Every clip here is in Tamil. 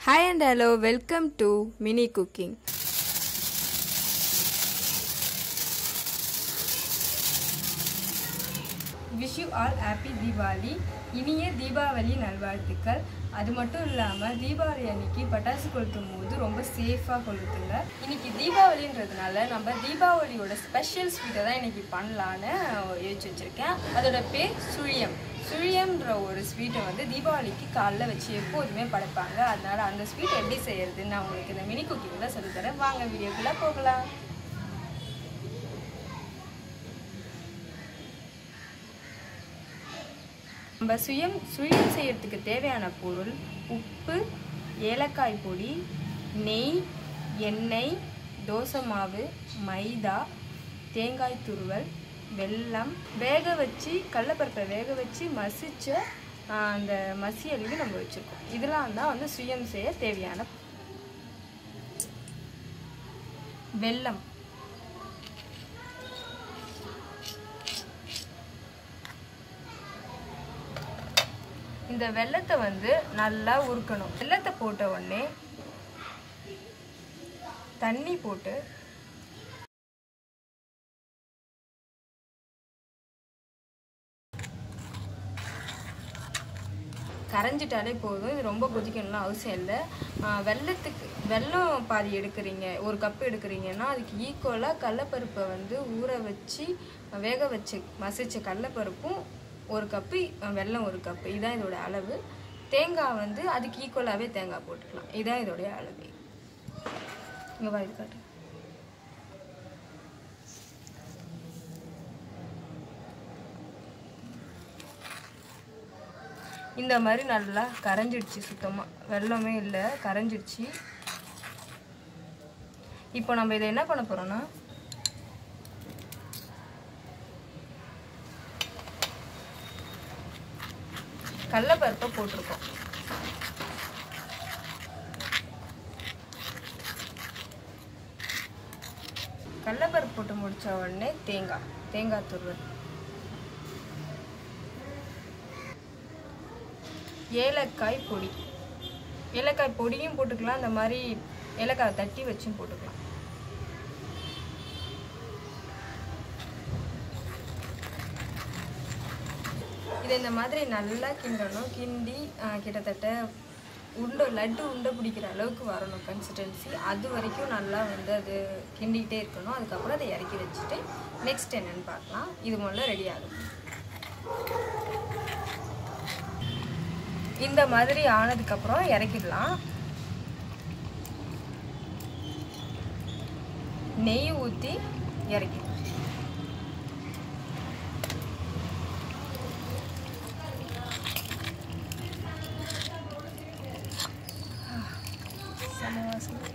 Hi and hello, welcome to Mini Cooking. Wish you all happy Deepavali இனிய தீபாவளி நல்வாழ்த்துக்கள் அது மட்டும் இல்லாமல் தீபாவளி அன்னைக்கு பட்டாசு கொளுத்தும் போது ரொம்ப சேஃபாக கொளுத்துங்க இன்னைக்கு தீபாவளின்றதுனால நம்ம தீபாவளியோட ஸ்பெஷல் ஸ்வீட்டை தான் இன்னைக்கு பண்ணலான்னு யோசிச்சு வச்சுருக்கேன் அதோட பேர் சுழியம் சுழியம்ன்ற ஒரு ஸ்வீட்டை வந்து தீபாவளிக்கு காலைல வச்சு எப்போதுமே படைப்பாங்க அதனால அந்த ஸ்வீட் எப்படி செய்யறதுன்னு நான் உங்களுக்கு இந்த மினி குக்கிங்கில் சொல்லித்தரேன் வாங்க வீடியோக்குள்ளே போகலாம் நம்ம சுயம் சுயம் செய்யறதுக்கு தேவையான பொருள் உப்பு ஏலக்காய் பொடி நெய் எண்ணெய் தோசை மாவு மைதா தேங்காய் துருவல் வெல்லம் வேக வச்சு கடலப்பருப்பை வேக வச்சு மசிச்ச ஆஹ், அந்த மசியலுக்கு நம்ம வச்சுருக்கோம் இதெல்லாம் தான் வந்து சுயம் செய்ய தேவையான வெல்லம் இந்த வெள்ளத்தை வந்து நல்லா உருக்கணும் வெள்ளத்தை போட்ட உடனே தண்ணி போட்டு கரைஞ்சிட்டாலே போதும் இது ரொம்ப கொதிக்கணும்லாம் அவசியம் இல்லை ஆஹ் வெல்லத்துக்கு வெல்லம் பாதி எடுக்கிறீங்க ஒரு கப் எடுக்கிறீங்கன்னா அதுக்கு ஈக்குவலாக கடலப்பருப்பை வந்து ஊற வச்சு வேக வச்சு மசிச்ச கடலப்பருப்பும் ஒரு கப்பு அஹ் வெல்லம் ஒரு கப்பு இதான் இதோட அளவு தேங்காய் வந்து அதுக்கு ஈக்குவலாகவே தேங்காய் போட்டுக்கலாம் இதான் இதோடைய அளவு இங்கே வா இது காட்டு இந்த மாதிரி நல்லா கரைஞ்சிடுச்சு சுத்தமாக வெள்ளமே இல்லை கரைஞ்சிடுச்சு இப்போ நம்ம இதை என்ன பண்ண போகிறோன்னா கடலப்பருப்பை போட்டிருக்கோம் கடலப்பருப்பு போட்டு முடிச்ச உடனே தேங்காய் தேங்காய் துருவல் ஏலக்காய் பொடி ஏலக்காய் பொடியும் போட்டுக்கலாம் இந்த மாதிரி ஏலக்காய் தட்டி வச்சும் போட்டுக்கலாம் இதை இந்த மாதிரி நல்லா கிண்டணும் கிண்டி ஆஹ், கிட்டத்தட்ட உருண்டை லட்டு உருண்டை பிடிக்கிற அளவுக்கு வரணும் கன்சிஸ்டன்சி அது வரைக்கும் நல்லா வந்து அது கிண்டிக்கிட்டே இருக்கணும் அதுக்கப்புறம் அதை இறக்கி வச்சுட்டு நெக்ஸ்ட் என்னன்னு பார்க்கலாம் இது முதல்ல ரெடி ஆகும் இந்த மாதிரி ஆனதுக்கப்புறம் இறக்கிடலாம் நெய் ஊற்றி இறக்கிடலாம் செம வாசனை.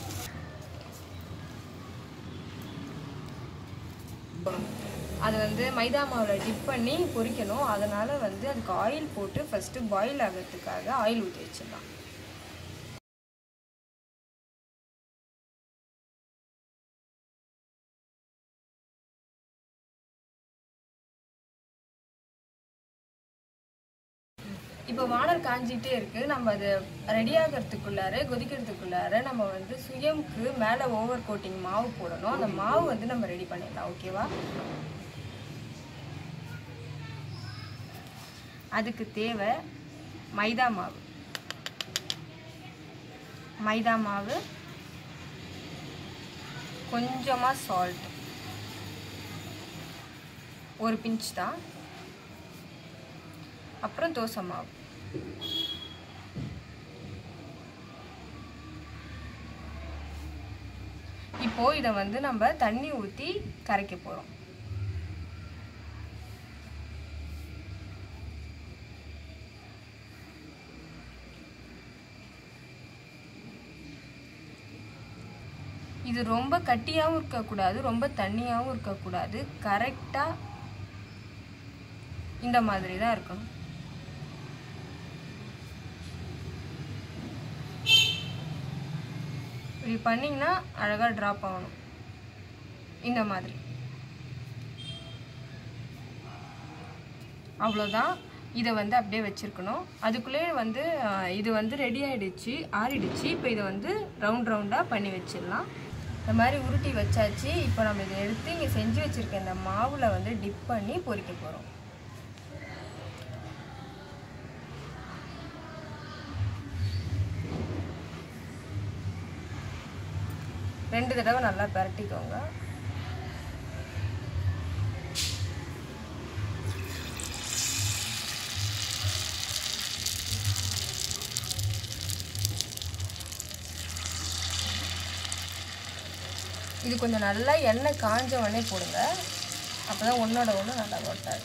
அது வந்து மைதா மாவில் டிப் பண்ணி பொரிக்கணும் அதனால் வந்து அதுக்கு ஆயில் போட்டு ஃபஸ்ட்டு பாயில் ஆகிறதுக்காக ஆயில் ஊற்றி வச்சிடலாம் இப்போ வானல் காஞ்சிட்டே இருக்கு நம்ம அது ரெடி ஆகிறதுக்குள்ளார கொதிக்கிறதுக்குள்ளார நம்ம வந்து சுயம்க்கு மேலே ஓவர் கோட்டிங் மாவு போடணும் அந்த மாவு வந்து நம்ம ரெடி பண்ணிடலாம் ஓகேவா அதுக்கு தேவை மைதா மாவு மைதா மாவு கொஞ்சமாக சால்ட் ஒரு பிஞ்ச் தான் அப்புறம் தோசை மாவு இப்போ இதை வந்து நம்ம தண்ணி ஊற்றி கரைக்க போகிறோம் இது ரொம்ப கட்டியாகவும் இருக்கக்கூடாது ரொம்ப தண்ணியாகவும் இருக்கக்கூடாது கரெக்டாக இந்த மாதிரி தான் இருக்கணும் இப்படி பண்ணிங்கன்னா அழகாக ட்ராப் ஆகணும் இந்த மாதிரி அவ்வளோதான் இதை வந்து அப்படியே வச்சுருக்கணும் அதுக்குள்ளே வந்து ஆஹ், இது வந்து ரெடி ஆகிடுச்சு ஆறிடுச்சு இப்போ இதை வந்து ரவுண்ட் ரவுண்டாக பண்ணி வச்சிடலாம் இந்த மாதிரி உருட்டி வச்சாச்சு இப்போ நம்ம இதை எடுத்து இங்கே செஞ்சு வச்சுருக்க இந்த மாவில் வந்து டிப் பண்ணி பொரிக்க போகிறோம் ரெண்டு தடவை நல்லா பரட்டிக்கோங்க இது கொஞ்சம் நல்லா எண்ணெய் காஞ்ச உடனே போடுங்க அப்போ தான் ஒன்றோட ஒன்று நல்லா ஒட்டாது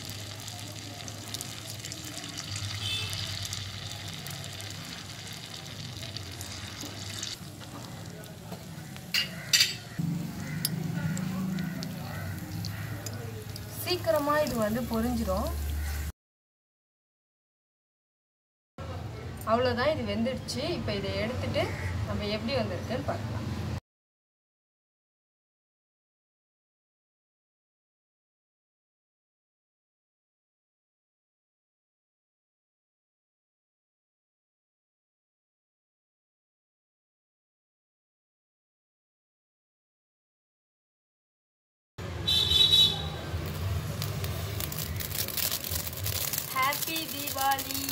சீக்கிரமாக இது வந்து பொரிஞ்சிரும் அவ்வளோதான் இது வெந்துடுச்சு இப்போ இதை எடுத்துட்டு நம்ம எப்படி வந்திருக்குன்னு பார்க்கலாம் ஹாப்பி தீபாவளி